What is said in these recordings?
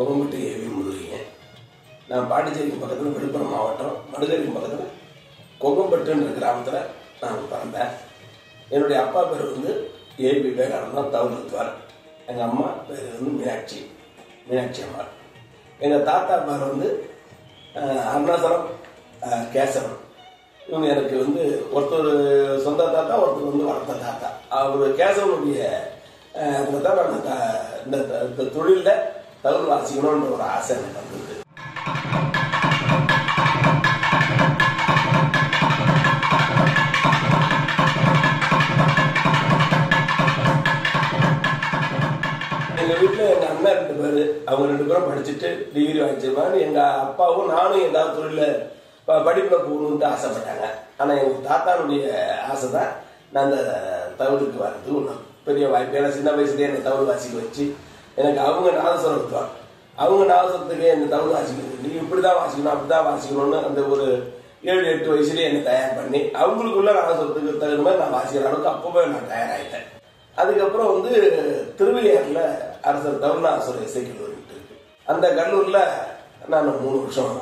கொகம்பட்டு AV முருகைங்க நான் பாண்டிச்சேரிக்கு பக்கத்தில் விழுப்புரம் மாவட்டம் மடுகரிக்கு பக்கத்தில் கொகம்பட்டுன்ற கிராமத்தில் நான் பிறந்தேன் என்னுடைய அப்பா பேர் வந்து ஏ விவேகானந்தம் தவுலத்துவார் எங்கள் அம்மா பேர் வந்து மீனாட்சி மீனாட்சி அம்மா எங்கள் தாத்தா பேர் வந்து அஹ், அருணாசலம் அஹ், கேசவன் இவங்க எனக்கு வந்து ஒருத்தர் சொந்த தாத்தா ஒருத்தர் வந்து வளர்த்த தாத்தா அவர் கேசவனுடைய அஹ், அதில் தான் நான் த- இந்த த- இந்த தொழிலில் தகுதி வாசிக்கணுன்ற ஒரு ஆசை எனக்கு வந்தது எங்க வீட்டுல எங்க அண்ணன் ரெண்டு பேரு அவங்க ரெண்டு பேரும் படிச்சுட்டு டிகிரி வாங்கிச்சிருப்பாங்க எங்க அப்பாவும் நானும் ஏதாவது தொழில ப- படிப்புல போகணும்னு ஆசைப்பட்டாங்க ஆனா எங்க தாத்தானுடைய ஆசை தான் நான் அந்த தவிழுக்கு வர்றது ஒண்ணு பெரிய வாய்ப்பு ஏன்னா சின்ன வயசுலயே என்னை தவிழ் வாசிக்க வச்சு எனக்கு அவங்க நாதஸ்வரம் விட்டுவாங்க அவங்க நாதஸ்வரத்துக்கு என்னை தவிழ் வாசிக்கணும் நீ இப்படிதான் வாசிக்கணும் அப்படிதான் வாசிக்கணும்னு அந்த ஒரு ஏழு எட்டு வயசுலயே என்னை தயார் பண்ணி அவங்களுக்குள்ள நாதஸ்வரத்துக்கு தகுந்த மாதிரி நான் வாசிக்கிற அளவுக்கு அப்பவே நான் தயாராயிட்டேன் அதுக்கப்புறம் வந்து திருவையாறுல அரசர் தருணாசுர இசை கல்லூரி இருக்கு அந்த கல்லூரியில் நான் மூணு வருஷம்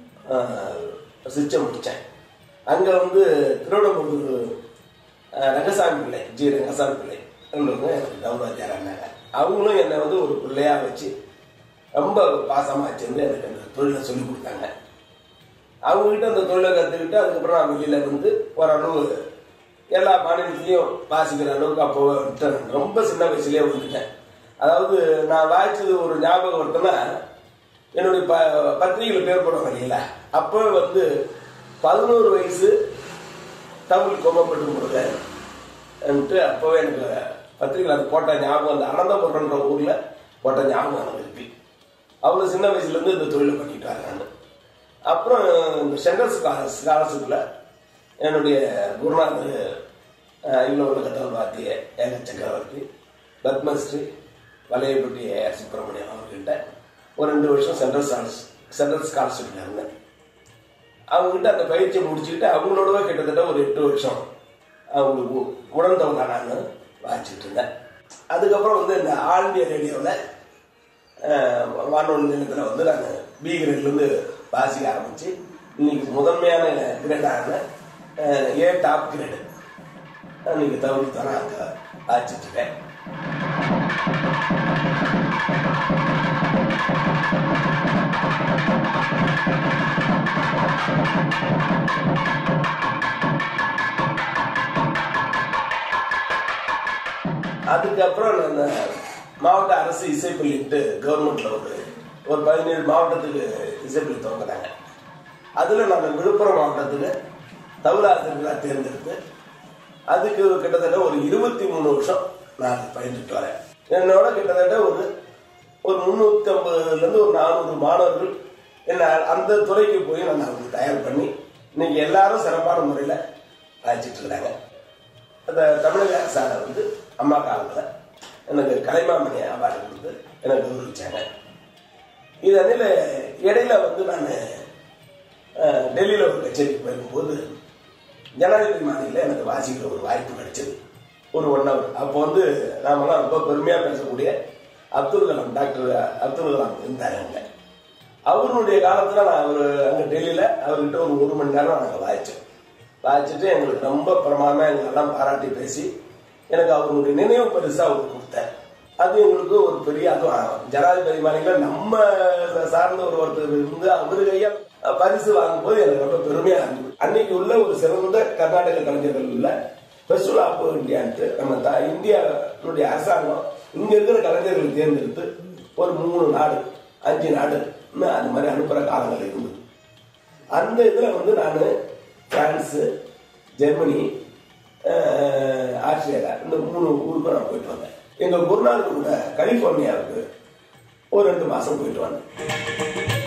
சிச்சை முடித்தேன் அங்கே வந்து திருவண்ணாமூர் அஹ், ரங்கசாமி பிள்ளை ஜி ரங்கசாமி பிள்ளை அவங்களுக்கு எனக்கு கௌரவாச்சாரம் இருந்தாங்க அவங்களும் என்னை வந்து ஒரு பிள்ளையா வச்சு ரொம்ப பாசமாக வச்சிருந்து எனக்கு அந்த தொழிலை சொல்லி கொடுத்தாங்க அவங்ககிட்ட அந்த தொழிலை கற்றுக்கிட்டு அதுக்கப்புறம் நான் வெளியில் வந்து ஓரளவு எல்லா மாநிலத்திலையும் வாசிக்கிற அளவுக்கு அப்போ விட்டேன் ரொம்ப சின்ன வயசுலயே வந்துட்டேன் அதாவது நான் வாய்ச்சது ஒரு ஞாபகம் வருதுன்னா என்னுடைய ப பத்திரிகையில் பேர் போடுவாங்க இல்லைங்களா அப்போ வந்து பதினோரு வயசு தமிழ் கோமப்பட்டு முருகன்ட்டு அப்போவே எனக்கு பத்திரிகையில் அது போட்ட ஞாபகம் அந்த அனந்தபுரம்ன்ற ஊரில் போட்ட ஞாபகம் எனக்கு இருக்கு அவ்வளோ சின்ன வயசுலேருந்து இந்த தொழிலை பண்ணிட்டு வரேன் நான் அப்புறம் இந்த சென்ட்ரல் ஸ்காலர்ஷிப்பில் என்னுடைய குருநாதர் அஹ், இல்ல உலகத்தால் வாத்திய ஏக சக்கரவர்த்தி பத்மஸ்ரீ வலையப்பட்டி ஏஆர் சுப்பிரமணியம் அவர்கிட்ட ஒரு ரெண்டு வருஷம் சென்ட்ரல் ஸ்காலர்ஸ் சென்ட்ரல் ஸ்காலர்ஷிப்பில் இருந்தேன் அவங்ககிட்ட அந்த பயிற்சியை முடிச்சுக்கிட்டு அவங்களோடவே கிட்டத்தட்ட ஒரு எட்டு வருஷம் அவங்களுக்கு உடந்தவங்க நான் வாசிச்சுட்டு இருந்தேன் அதுக்கப்புறம் வந்து இந்த ஆல் இந்தியா ரேடியோவில் வானொலி நிலையத்தில் வந்து நான் பி கிரேட்லேருந்து வாசிக்க ஆரம்பிச்சு இன்னைக்கு முதன்மையான கிரேடான ஏ டாப் கிரேடு இன்னைக்கு தவிர்த்து தான் அங்கே வாசிச்சுட்டு இருக்கேன் அதுக்கப்புறம் நான் மாவட்ட அரசு இசைப்பள்ளிட்டு கவர்மெண்ட்ல ஒரு ஒரு பதினேழு மாவட்டத்துக்கு இசைப்பள்ளி துவங்கினாங்க அதில் நான் விழுப்புரம் மாவட்டத்துக்கு தமிழாசிரியர்களாக தேர்ந்தெடுத்து அதுக்கு கிட்டத்தட்ட ஒரு இருபத்தி மூணு வருஷம் நான் பயின்றுட்டு வரேன் என்னோட கிட்டத்தட்ட ஒரு ஒரு முந்நூற்றி ஐம்பதுலேருந்து ஒரு நானூறு மாணவர்கள் என்ன அந்த துறைக்கு போய் நான் அவங்களுக்கு தயார் பண்ணி இன்னைக்கு எல்லாரும் சிறப்பான முறையில் வாசிச்சுட்டு இருக்காங்க அந்த தமிழக அரசாங்க வந்து அம்மா காலத்தில் எனக்கு கலைமாமணி அவார்டு கொடுத்து எனக்கு கௌரவிச்சாங்க இது அதில் இடையில வந்து நான் டெல்லியில் ஒரு கச்சேரிக்கு போயிருக்கும்போது ஜனாதிபதி மாதிரியில் எனக்கு வாசிக்கிற ஒரு வாய்ப்பு கிடைச்சது ஒரு ஒன் ஹவர் அப்போ வந்து நாமெல்லாம் ரொம்ப பெருமையாக பேசக்கூடிய அப்துல் கலாம் டாக்டர் அப்துல் கலாம் இருந்தாங்க அங்கே அவருடைய காலத்தில் நான் அவர் அங்கே டெல்லியில் அவர்கிட்ட ஒரு ஒரு மணி நேரம் நாங்கள் வாய்ச்சோம் வாய்ச்சிட்டு எங்களுக்கு ரொம்ப பிரமாதமாக எங்களெல்லாம் பாராட்டி பேசி எனக்கு அவருடைய நினைவு பரிசா அவர் கொடுத்தார் அது எங்களுக்கு ஒரு பெரிய அதுவும் ஜனாதிபதி மாநில நம்ம சார்ந்த ஒரு ஒருத்தர் இருந்து அவரு கையால் பரிசு வாங்கும்போது எனக்கு ரொம்ப பெருமையா இருந்தது அன்னைக்கு உள்ள ஒரு சிறந்த கர்நாடக கலைஞர்கள் உள்ள ஃபெஸ்டிவல் ஆஃப் இந்தியான்ட்டு நம்ம த இந்தியாவுடைய அரசாங்கம் இங்க இருக்கிற கலைஞர்களை தேர்ந்தெடுத்து ஒரு மூணு நாடு அஞ்சு நாடு அது மாதிரி அனுப்புற காலங்கள் இருந்தது அந்த இதுல வந்து நான் பிரான்ஸ் ஜெர்மனி அஹ், ஆஸ்திரேலியா இந்த மூணு ஊருக்கு நான் போயிட்டு வந்தேன் எங்க குருநாதர் கூட கலிபோர்னியாவுக்கு ஒரு ரெண்டு மாசம் போயிட்டு வந்தேன்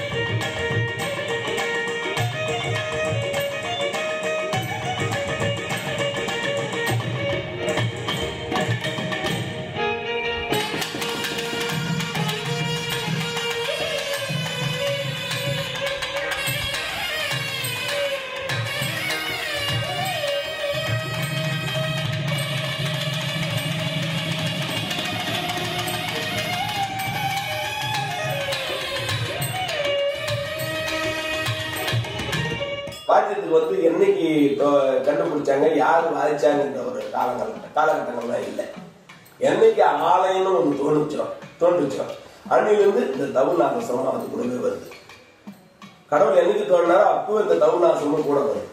வாத்தியத்துக்கு வந்து என்னைக்கு தொ- கண்டுபிடிச்சாங்க யார் வாதிச்சாங்கன்ற ஒரு காலங்கள் காலகட்டங்கள்லாம் இல்லை என்னைக்கு ஆலயம்னு ஒன்று தோணுச்சோ தோன்றுச்சோ அன்னிலிருந்து இந்த தவுநாசமும் அது கூடவே வருது கடவுள் என்னைக்கு தோணினாரோ அப்போ இந்த தவுநாசமும் கூட வருது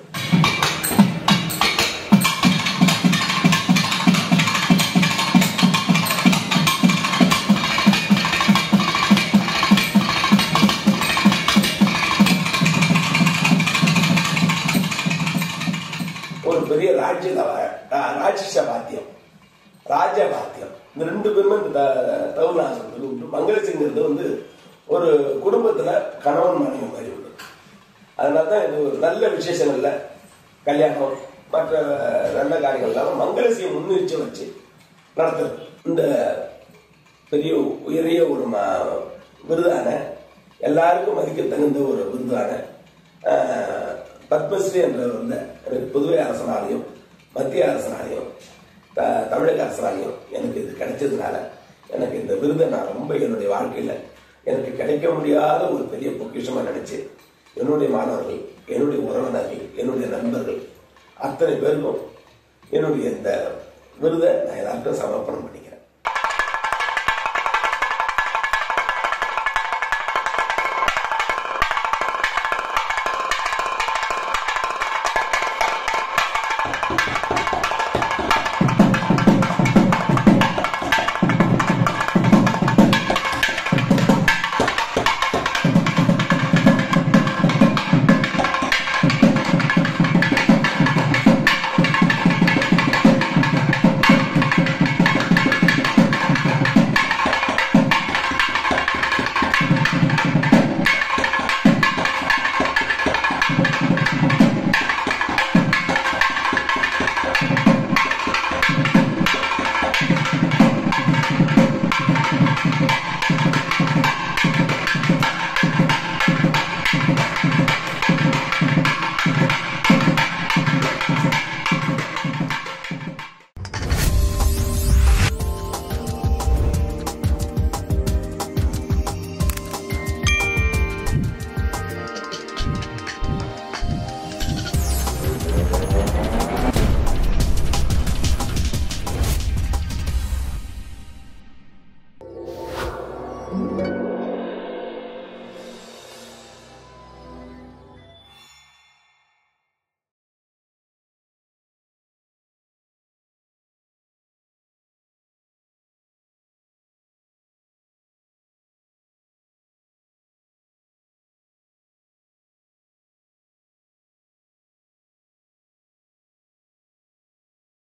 ஒரு பெரிய ராஜ்ய ராட்சச வாத்தியம் ராஜ வாத்தியம் இந்த ரெண்டு பேருமே இந்த த- தவுநாசம் உண்டு மங்களசிங்கிறது வந்து ஒரு குடும்பத்துல கணவன் மனைவி மாதிரி உண்டு அதனால தான் இது ஒரு நல்ல விசேஷங்கள்ல கல்யாணம் மற்ற நல்ல காரியங்கள்லாம் மங்களசியை முன்னிறுத்தி வச்சு நடத்துறது இந்த பெரிய உயரிய ஒரு ம- விருதான எல்லாருக்கும் மதிக்க தகுந்த ஒரு விருதான ஆஹ், பத்மஸ்ரீ என்ற வந்து எனக்கு புதுவை அரசனாலையும் மத்திய அரசனாலையும் த- தமிழக அரசனாலையும் எனக்கு இது கிடைச்சதுனால எனக்கு இந்த விருதை நான் ரொம்ப என்னுடைய வாழ்க்கையில எனக்கு கிடைக்க முடியாத ஒரு பெரிய பொக்கிஷமா நினைச்சு என்னுடைய மாணவர்கள் என்னுடைய உறவினர்கள் என்னுடைய நண்பர்கள் அத்தனை பேருக்கும் என்னுடைய இந்த விருதை நான் எல்லாருக்கும் சமர்ப்பணம் பண்ணி